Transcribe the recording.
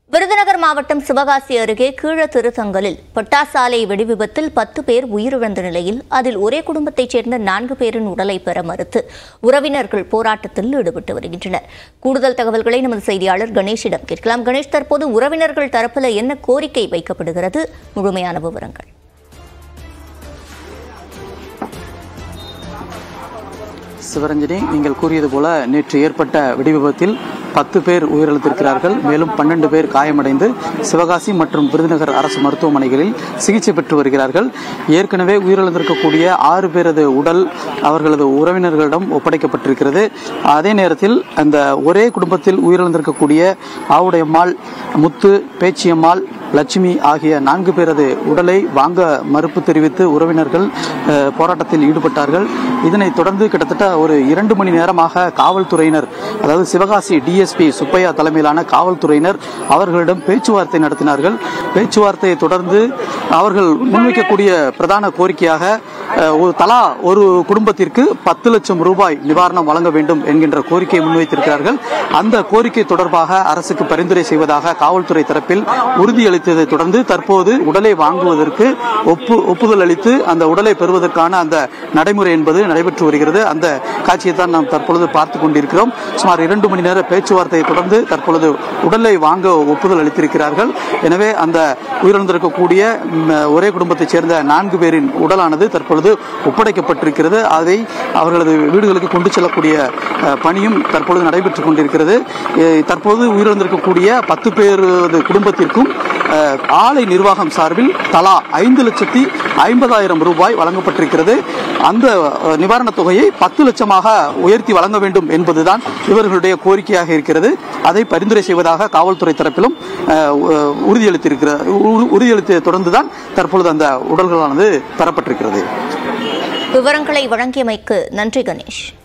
விருதுநகர் மாவட்டம் சிவகாசி அருகே கீழத்திருத்தங்கலில் பட்டாசாலை வெடிவிபத்தில் பத்து பேர் உயிரிழந்த நிலையில் அதில் ஒரே குடும்பத்தைச் சேர்ந்த நான்கு பேரின் உடலை பெற மறுத்து உறவினர்கள் போராட்டத்தில் ஈடுபட்டு வருகின்றனர் கூடுதல் தகவல்களை நமது செய்தியாளர் கணேஷிடம் கேட்கலாம் கணேஷ் தற்போது உறவினர்கள் தரப்பில் என்ன கோரிக்கை வைக்கப்படுகிறது முழுமையான விவரங்கள் சிவரஞ்சனி நீங்கள் கூறியது போல நேற்று ஏற்பட்ட வெடிவிபத்தில் பத்து பேர் உயிரிழந்திருக்கிறார்கள் மேலும் பன்னெண்டு பேர் காயமடைந்து சிவகாசி மற்றும் விருதுநகர் அரசு மருத்துவமனைகளில் சிகிச்சை பெற்று வருகிறார்கள் ஏற்கனவே உயிரிழந்திருக்கக்கூடிய ஆறு பேரது உடல் அவர்களது உறவினர்களிடம் ஒப்படைக்கப்பட்டிருக்கிறது அதே நேரத்தில் அந்த ஒரே குடும்பத்தில் உயிரிழந்திருக்கக்கூடிய ஆவுடையம்மாள் முத்து பேச்சியம்மாள் லட்சுமி ஆகிய நான்கு பேரது உடலை வாங்க மறுப்பு தெரிவித்து உறவினர்கள் அஹ், போராட்டத்தில் ஈடுபட்டார்கள் இதனைத் தொடர்ந்து கிட்டத்தட்ட ஒரு இரண்டு மணி நேரமாக காவல்துறையினர் அதாவது சிவகாசி டிஎஸ்பி சுப்பையா தலைமையிலான காவல்துறையினர் அவர்களிடம் பேச்சுவார்த்தை நடத்தினார்கள் பேச்சுவார்த்தையை தொடர்ந்து அவர்கள் முன்வைக்கக்கூடிய பிரதான கோரிக்கையாக அஹ், ஒரு தலா ஒரு குடும்பத்திற்கு பத்து லட்சம் ரூபாய் நிவாரணம் வழங்க வேண்டும் என்கின்ற கோரிக்கையை முன்வைத்திருக்கிறார்கள் அந்த கோரிக்கை தொடர்பாக அரசுக்கு பரிந்துரை செய்வதாக காவல்துறை தரப்பில் உறுதியளித்ததை தொடர்ந்து தற்போது உடலை வாங்குவதற்கு ஒப்பு ஒப்புதல் அளித்து அந்த உடலை பெறுவதற்கான அந்த நடைமுறை என்பது நடைபெற்று வருகிறது அந்த காட்சியை தான் நாம் தற்பொழுது பார்த்து கொண்டிருக்கிறோம் சுமார் இரண்டு மணி நேர பேச்சுவார்த்தையை தொடர்ந்து தற்பொழுது உடலை வாங்க ஒப்புதல் அளித்திருக்கிறார்கள் எனவே அந்த உயிரிழந்திருக்கக்கூடிய ம், ஒரே குடும்பத்தைச் சேர்ந்த நான்கு பேரின் உடலானது தற்பொழுது ஒப்படைக்கப்பட்டிருக்கிறது அதை அவர்களது வீடுகளுக்கு கொண்டு செல்லக்கூடிய அஹ், பணியும் தற்பொழுது நடைபெற்றுக் கொண்டிருக்கிறது அஹ், தற்போது உயிரிழந்திருக்கக்கூடிய பத்து பேரது குடும்பத்திற்கும் அஹ், ஆலை நிர்வாகம் சார்பில் தலா ஐந்து லட்சத்தி ஐம்பதாயிரம் ரூபாய் வழங்கப்பட்டிருக்கிறது அந்த அஹ், நிவாரணத் தொகையை பத்து லட்சமாக உயர்த்தி வழங்க வேண்டும் என்பதுதான் இவர்களுடைய கோரிக்கையாக இருக்கிறது அதை பரிந்துரை செய்வதாக காவல்துறை தரப்பிலும் அஹ், உ- உறுதியளித்திருக்கிற உறு- உறுதியளித்த தொடர்ந்துதான் தற்பொழுது அந்த உடல்களானது பெறப்பட்டிருக்கிறது விவரங்களை வழங்கியமைக்கு நன்றி கணேஷ்